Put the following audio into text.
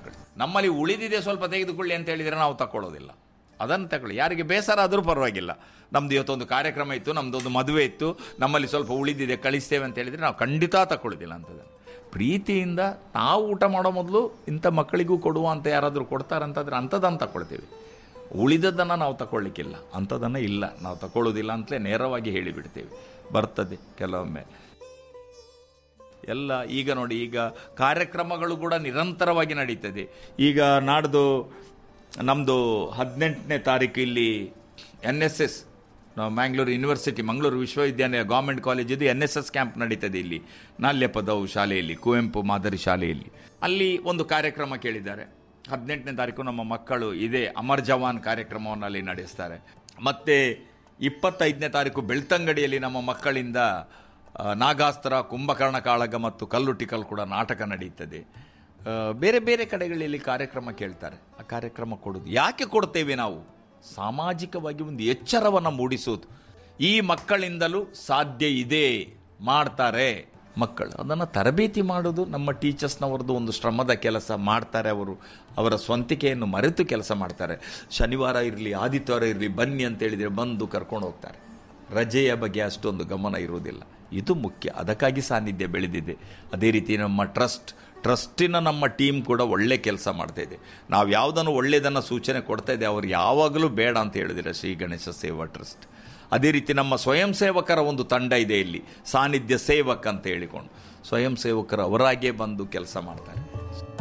ತಗೊಳ್ಳಿ ನಮ್ಮಲ್ಲಿ ಉಳಿದಿದೆ ಸ್ವಲ್ಪ ತೆಗೆದುಕೊಳ್ಳಿ ಅಂತ ಹೇಳಿದರೆ ನಾವು ತಗೊಳ್ಳೋದಿಲ್ಲ ಅದನ್ನು ತಗೊಳ್ಳಿ ಯಾರಿಗೆ ಬೇಸರ ಆದರೂ ಪರವಾಗಿಲ್ಲ ನಮ್ದು ಇವತ್ತೊಂದು ಕಾರ್ಯಕ್ರಮ ಇತ್ತು ನಮ್ದೊಂದು ಮದುವೆ ಇತ್ತು ನಮ್ಮಲ್ಲಿ ಸ್ವಲ್ಪ ಉಳಿದಿದೆ ಕಳಿಸ್ತೇವೆ ಅಂತ ಹೇಳಿದರೆ ನಾವು ಖಂಡಿತ ತಗೊಳ್ಳೋದಿಲ್ಲ ಅಂತದನ್ನು ಪ್ರೀತಿಯಿಂದ ನಾವು ಊಟ ಮಾಡೋ ಮೊದಲು ಇಂಥ ಮಕ್ಕಳಿಗೂ ಕೊಡುವ ಅಂತ ಯಾರಾದರೂ ಕೊಡ್ತಾರಂತಂದ್ರೆ ಅಂಥದ್ದನ್ನು ತಗೊಳ್ತೀವಿ ಉಳಿದದ್ದನ್ನು ನಾವು ತಗೊಳ್ಳಿಕ್ಕಿಲ್ಲ ಅಂಥದ್ದನ್ನು ಇಲ್ಲ ನಾವು ತಗೊಳ್ಳೋದಿಲ್ಲ ಅಂತಲೇ ನೇರವಾಗಿ ಹೇಳಿಬಿಡ್ತೇವೆ ಬರ್ತದೆ ಕೆಲವೊಮ್ಮೆ ಎಲ್ಲ ಈಗ ನೋಡಿ ಈಗ ಕಾರ್ಯಕ್ರಮಗಳು ಕೂಡ ನಿರಂತರವಾಗಿ ನಡೀತದೆ ಈಗ ನಾಡ್ದು ನಮ್ಮದು ಹದಿನೆಂಟನೇ ತಾರೀಕು ಇಲ್ಲಿ N S S Mangalore university Mangaluru ವಿಶ್ವವಿದ್ಯಾಲಯ ಗೌರ್ಮೆಂಟ್ ಕಾಲೇಜಿದ್ದು ಎನ್ ಎಸ್ ಎಸ್ ಕ್ಯಾಂಪ್ ನಡೀತದೆ ಇಲ್ಲಿ ನಾಲ್ಯಪದವು ಶಾಲೆಯಲ್ಲಿ ಕುವೆಂಪು ಮಾದರಿ ಶಾಲೆಯಲ್ಲಿ ಅಲ್ಲಿ ಒಂದು ಕಾರ್ಯಕ್ರಮ ಕೇಳಿದ್ದಾರೆ ಹದಿನೆಂಟನೇ ತಾರೀಕು ನಮ್ಮ ಮಕ್ಕಳು ಇದೇ ಅಮರ್ ಜವಾನ್ ಕಾರ್ಯಕ್ರಮವನ್ನು ಅಲ್ಲಿ ನಡೆಸ್ತಾರೆ ಮತ್ತೆ ಇಪ್ಪತ್ತೈದನೇ ತಾರೀಕು ಬೆಳ್ತಂಗಡಿಯಲ್ಲಿ ನಮ್ಮ ಮಕ್ಕಳಿಂದ ಆ, ನಾಗಾಸ್ತ್ರ ಕುಂಭಕರ್ಣ ಕಾಳಗ ಮತ್ತು ಕಲ್ಲುಟಿಕಲ್ ಕೂಡ ನಾಟಕ ನಡೆಯುತ್ತದೆ ಆ, ಬೇರೆ ಬೇರೆ ಕಡೆಗಳಲ್ಲಿ ಕಾರ್ಯಕ್ರಮ ಕೇಳ್ತಾರೆ ಆ ಕಾರ್ಯಕ್ರಮ ಕೊಡೋದು ಯಾಕೆ ಕೊಡ್ತೇವೆ ನಾವು ಸಾಮಾಜಿಕವಾಗಿ ಒಂದು ಎಚ್ಚರವನ್ನು ಮೂಡಿಸೋದು ಈ ಮಕ್ಕಳಿಂದಲೂ ಸಾಧ್ಯ ಇದೆ ಮಾಡ್ತಾರೆ ಮಕ್ಕಳು ಅದನ್ನು ತರಬೇತಿ ಮಾಡೋದು ನಮ್ಮ ಟೀಚರ್ಸ್ನವರದ್ದು ಒಂದು ಶ್ರಮದ ಕೆಲಸ ಮಾಡ್ತಾರೆ ಅವರು ಅವರ ಸ್ವಂತಿಕೆಯನ್ನು ಮರೆತು ಕೆಲಸ ಮಾಡ್ತಾರೆ ಶನಿವಾರ ಇರಲಿ ಆದಿತ್ಯವಾರ ಇರಲಿ ಬನ್ನಿ ಅಂತ ಹೇಳಿದರೆ ಬಂದು ಕರ್ಕೊಂಡು ಹೋಗ್ತಾರೆ ರಜೆಯ ಬಗ್ಗೆ ಅಷ್ಟೊಂದು ಗಮನ ಇರುವುದಿಲ್ಲ ಇದು ಮುಖ್ಯ ಅದಕ್ಕಾಗಿ ಸಾನ್ನಿಧ್ಯ ಬೆಳೆದಿದೆ ಅದೇ ರೀತಿ ನಮ್ಮ ಟ್ರಸ್ಟ್ ಟ್ರಸ್ಟಿನ ನಮ್ಮ ಟೀಮ್ ಕೂಡ ಒಳ್ಳೆ ಕೆಲಸ ಮಾಡ್ತಾ ಇದೆ ನಾವು ಯಾವುದನ್ನು ಒಳ್ಳೆಯದನ್ನು ಸೂಚನೆ ಕೊಡ್ತಾ ಇದೆ ಅವ್ರು ಯಾವಾಗಲೂ ಬೇಡ ಅಂತ ಹೇಳಿದಿರ ಶ್ರೀ ಗಣೇಶ ಸೇವಾ ಟ್ರಸ್ಟ್ ಅದೇ ರೀತಿ ನಮ್ಮ ಸ್ವಯಂ ಸೇವಕರ ಒಂದು ತಂಡ ಇದೆ ಇಲ್ಲಿ ಸಾನ್ನಿಧ್ಯ ಸೇವಕ್ ಅಂತ ಹೇಳಿಕೊಂಡು ಸ್ವಯಂ ಸೇವಕರು ಅವರಾಗೇ ಬಂದು ಕೆಲಸ ಮಾಡ್ತಾರೆ